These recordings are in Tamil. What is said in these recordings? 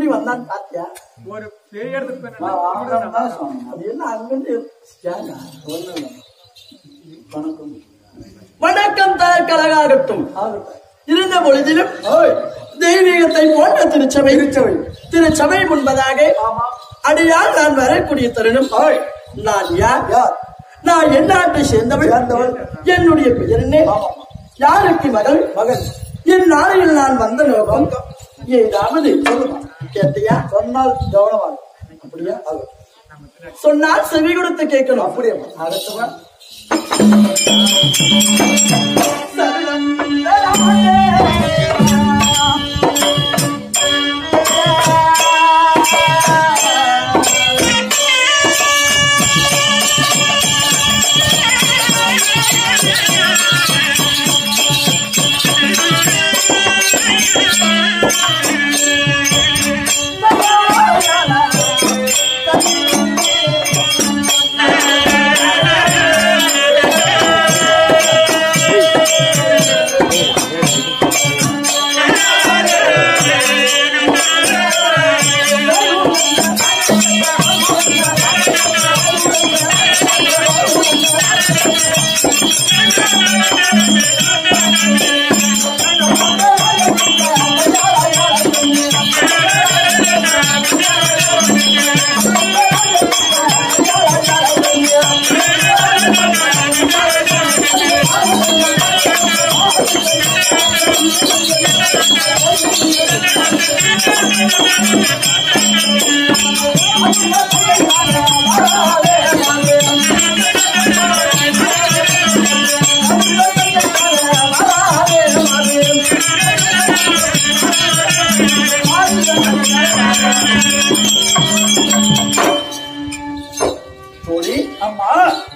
வந்தான் பாத்தியா ஒரு பெரிய இடத்துக்கு போய் நான் வாங்கலாம் தான் சொன்னேன் அது என்ன அங்கிருந்து ஏங்க? ஒண்ணும் இல்லை. வணக்கம் வணக்கம் தரக்கழகாகட்டும் ஆகட்டும் இருந்த பொழுதிலும் ஓய் தெய்வீகத்தை போன்ற திருச்சபை திருச்சபை. திருச்சபை முன்பதாக ஆமா அடியால் நான் வரக்கூடிய தருணம் ஓய் நான் யார் யார் நான் என் நாட்டை சேர்ந்தவள் சேர்ந்தவள். என்னுடைய பெயர் என்ன ஆமா. யாருக்கு மகள் மகன் என் நாளையில் நான் வந்த நோக்கம் ஏதாவது கேட்டியா சொன்னால் கவனமாக அப்படியா ஆகட்டும் சொன்னால் செவி கொடுத்து கேட்கணும் அப்படியே அடுத்தவா தோழி ஆமா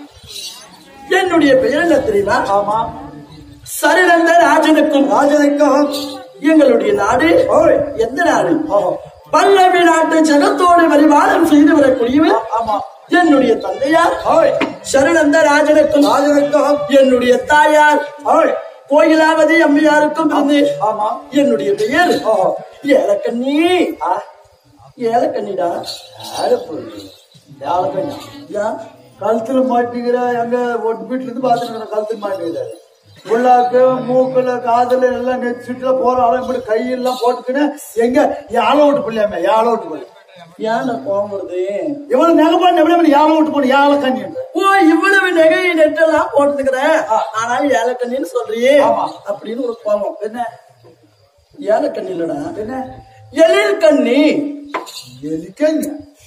என்னுடைய பெயர் என்ன தெரியுமா ஆமா சரிநந்த ராஜனுக்கும் ராஜனுக்கும் எங்களுடைய நாடு ஓய் எந்த நாடு ஓஹோ பல்லவி நாட்டு ஜகத்தோடு பரிமாணம் செய்து வரக்கூடியவர் ஆமா என்னுடைய தந்தையார் ஓய் சரணந்த ராஜனுக்கும் ராஜனுக்கும் என்னுடைய தாயார் ஓய் கோயிலாவதி அம்மையாருக்கும் பிறந்து ஆமா என்னுடைய பெயர் ஓஹோ ஏலக்கண்ணி ஆ ஏலக்கண்ணிடா யாரு போய் யாருக்கும் ஏன்? கழுத்துல மாட்டிக்கிற எங்க ஒரு வீட்டுல இருந்து பாத்துட்டு கழுத்துல மாட்டிக்கிறாரு உள்ளாக்கு மூக்குல காதுல எல்லாம் நெச்சுட்டுல போற ஆளும் இப்படி கையெல்லாம் போட்டுக்கின்னு எங்க யாழ விட்டு பிள்ளையாம யாழ விட்டு பிள்ளை ஏன் நான் கோவம் வருது இவ்வளவு நெகப்பாடு எப்படி யாழ விட்டு போன யாழ கண்ணி ஓ இவ்வளவு நகை நெட்டெல்லாம் போட்டுக்கிறேன் ஆனால் ஏலக்கண்ணின்னு சொல்றியே ஆமா. அப்படின்னு ஒரு கோபம் என்ன ஏலக்கண்ணி இல்லடா என்ன எழில் கண்ணி எலிக்கங்க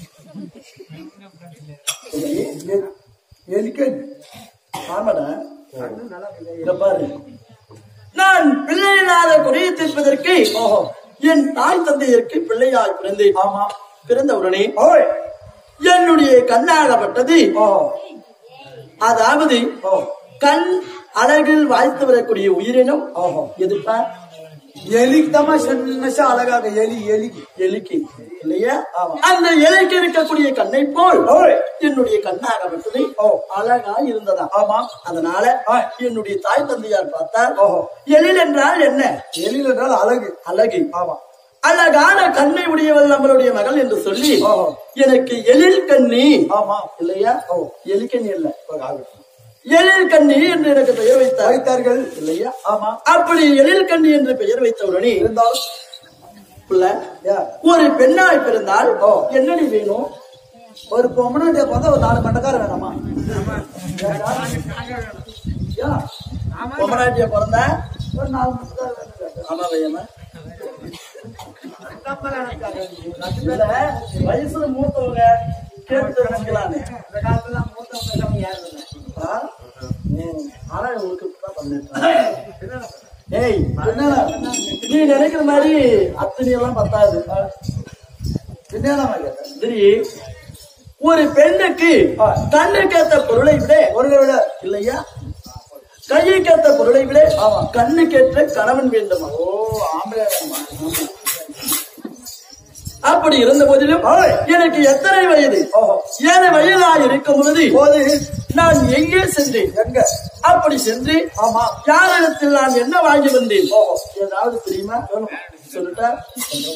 எலிக்கங்க ஆமாடா இங்க பாரு நான் பிள்ளை இல்லாத குறையை தீர்ப்பதற்கு ஓஹோ என் தாய் தந்தையருக்கு பிள்ளையாய் பிறந்தேன் ஆமா பிறந்தவுடனே ஓய் என்னுடைய கண்ணாகப்பட்டது ஓஹோ அதாவது ஓ கண் அழகில் வாய்த்து வரக்கூடிய உயிரினம் ஓஹோ எதுப்பா எலிக்கு தான் சின்ன அழகாக எலி எலிக்கு எலிக்கு இல்லையா ஆமா. அந்த எலிக்கு இருக்கக்கூடிய கண்ணை போல் ஓய் என்னுடைய கண்ணாகப்பட்டது ஓ. அழகா இருந்ததா ஆமா அதனால ஆ. என்னுடைய தாய் தந்தையார் பார்த்தார் ஓஹோ. எழில் என்றால் என்ன எலியில் என்றால் அழகு அழகு ஆமா அழகான கண்ணை உடையவள் நம்மளுடைய மகள் என்று சொல்லி ஓஹோ. எனக்கு எழில் கண்ணி ஆமா இல்லையா ஓ. எலிக்கண்ணி இல்ல ஆகட்டும். எழில் கண்ணி என்று எனக்கு பெயர் வைத்தார் வைத்தார்கள் இல்லையா ஆமா அப்படி எழில் கண்ணி என்று பெயர் வைத்தவுடனே இருந்தால் புள்ள, யா, ஒரு பெண்ணாய் பிறந்தால் ஓ. என்னடி வேணும் ஒரு பொம்மனுடைய பார்த்தா ஒரு நாலு மண்டக்கார வேணாமா யா, பொம்மனாட்டியா பிறந்தா ஒரு நாலு மண்டக்கார வேணும் ஆமா பையனா இல்ல, வயசுல மூத்தவங்க கேட்டு தெரிஞ்சுக்கலான்னு இந்த காலத்துல மூத்தவங்க யாரும் இல்லை. ஆ? ம். ஆனா உங்களுக்கு இப்படிதான் பண்ணிருக்காங்க. ஏய் என்னடா, நீ நினைக்கிற மாதிரி அத்தனை எல்லாம் பத்தாது என்னதான் கேட்டேன் சரி ஒரு பெண்ணுக்கு ஆ. கண்ணுக்கேத்த பொருளை விட பொருளை விட இல்லையா கையுக்கேத்த பொருளை விட ஆமா. கண்ணுக்கேற்ற கணவன் வேண்டுமா ஓ ஆம்பளை வேணுமா? அப்படி இருந்த போதிலும் எனக்கு எத்தனை வயது ஓஹோ. ஏழு வயதா இருக்கும் பொழுது போது நான் எங்கே சென்றேன் எங்க அப்படி சென்று ஆமா யாரிடத்தில் நான் என்ன வாங்கி வந்தேன் ஏதாவது தெரியுமா சொல்லட்டா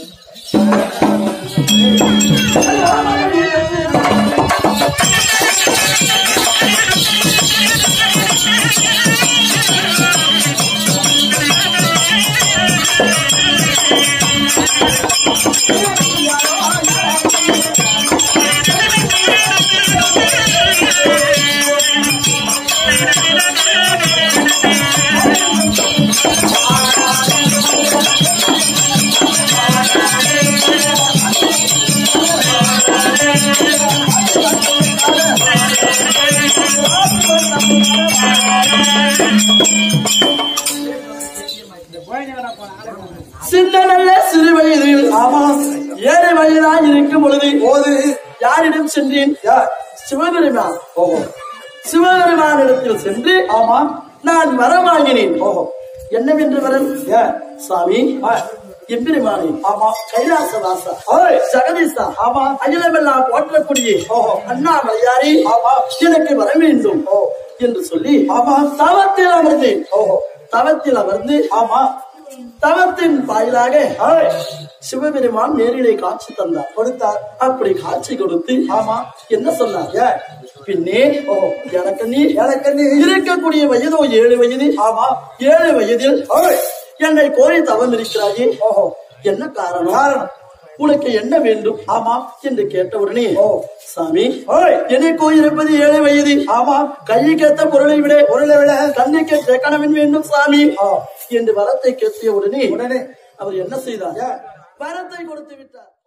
சின்ன நல்ல சிறு வயதில் ஆமா ஏழை வயதாய் இருக்கும் பொழுது போது யாரிடம் சென்றேன் யார் சிவபெருமான் ஓஹோ சிவபெருமானிடத்தில் சென்று ஆமா நான் வரம் வாங்கினேன் ஓஹோ என்னவென்று வரம் ஏன் சுவாமி ஆ, எம்பெருமானே ஆமா கைலாச வாசா ஓய் ஜெகதீசா ஆமா அகிலமெல்லாம் போற்றக்கூடிய ஓஹோ. அண்ணாமலையாரி ஆமா எனக்கு வர வேண்டும் ஓ என்று சொல்லி ஆமா தவத்தில் அமர்ந்து ஓஹோ தவத்தில் அமர்ந்து ஆமா தவத்தின் வாயிலாக ஓய் சிவபெருமான் நேரிலே காட்சி தந்தார் கொடுத்தார் அப்படி காட்சி கொடுத்து ஆமா என்ன சொன்னார் ஏன் பின்னே ஓ எனக்கு நீ எனக்கு நீ இருக்கக்கூடிய வயதோ ஏழு வயது ஆமா ஏழு வயதில் ஓய் என்னை கோரி தவம் இருக்கிறாயே ஓஹோ என்ன காரணம் காரணம் உனக்கு என்ன வேண்டும் ஆமா என்று கேட்டவுடனே ஓ சாமி ஓய் எனக்கோ இருப்பது ஏழு வயது ஆமா கையுக்கேத்த பொருளை விட பொருளை விட கண்ணுக்கேற்ற கணவன் வேண்டும் சாமி ஆ. என்று வரத்தை கேட்டிய உடனே உடனே அவர் என்ன செய்தார் ஏன் வரத்தை கொடுத்து விட்டார்